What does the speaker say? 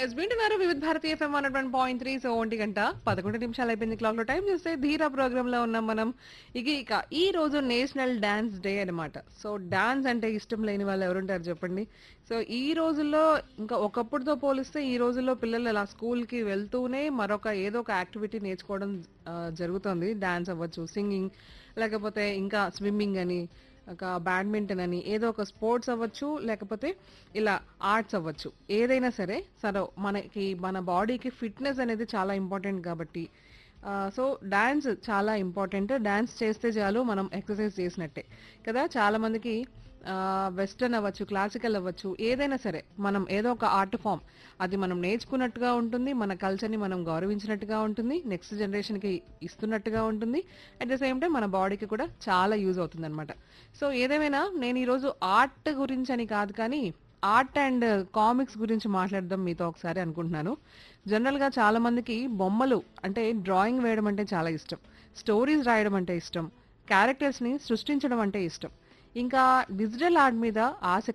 yes వింటున్నారు వివిధ Bharatiya FM one one point three so ఒంటి గంట పదకొండు నిమిషాలు అయిపోయింది క్లాక్ లో టైం చూస్తే ధీరా ప్రోగ్రామ్ లో ఉన్నాం మనం ఇక ఇక ఈ రోజు నేషనల్ డాన్స్ డే అన్నమాట సో డాన్స్ అంటే ఇష్టం లేని వాళ్ళు ఎవరుంటారు చెప్పండి సో ఈ రోజుల్లో ఇంకా ఒకప్పుడుతో పోలిస్తే ఈ రోజుల్లో పిల్లలు అలా స్కూల్ కి వెళ్తూనే మరొక ఏదో ఒక యాక్టివిటీ నేర్చుకోవడం ఆ, జరుగుతుంది డాన్స్ అవ్వచ్చు సింగింగ్ లేకపోతే ఇంకా స్విమ్మింగ్ అని ఒక బ్యాడ్మింటన్ అని ఏదో ఒక స్పోర్ట్స్ అవ్వచ్చు లేకపోతే ఇలా ఆర్ట్స్ అవ్వచ్చు ఏదైనా సరే సరే మనకి మన బాడీకి ఫిట్నెస్ అనేది చాలా ఇంపార్టెంట్ కాబట్టి ఆ, సో డాన్స్ చాలా ఇంపార్టెంట్ డాన్స్ చేస్తే చాలు మనం ఎక్సర్సైజ్ చేసినట్టే కదా చాలా మందికి వెస్టర్న్ అవ్వచ్చు క్లాసికల్ అవ్వచ్చు ఏదైనా సరే మనం ఏదో ఒక ఆర్ట్ ఫామ్ అది మనం నేర్చుకున్నట్టుగా ఉంటుంది మన కల్చర్ని మనం గౌరవించినట్టుగా ఉంటుంది నెక్స్ట్ జనరేషన్కి ఇస్తున్నట్టుగా ఉంటుంది అట్ ద సేమ్ టైం మన బాడీకి కూడా చాలా యూజ్ అవుతుంది అనమాట సో ఏదేమైనా నేను ఈరోజు ఆర్ట్ గురించి అని కాదు కానీ ఆర్ట్ అండ్ కామిక్స్ గురించి మాట్లాడదాం మీతో ఒకసారి అనుకుంటున్నాను జనరల్గా చాలా మందికి బొమ్మలు అంటే డ్రాయింగ్ వేయడం అంటే చాలా ఇష్టం స్టోరీస్ రాయడం అంటే ఇష్టం క్యారెక్టర్స్ని సృష్టించడం అంటే ఇష్టం ఇంకా డిజిటల్ ఆర్ట్ మీద ఆసక్తి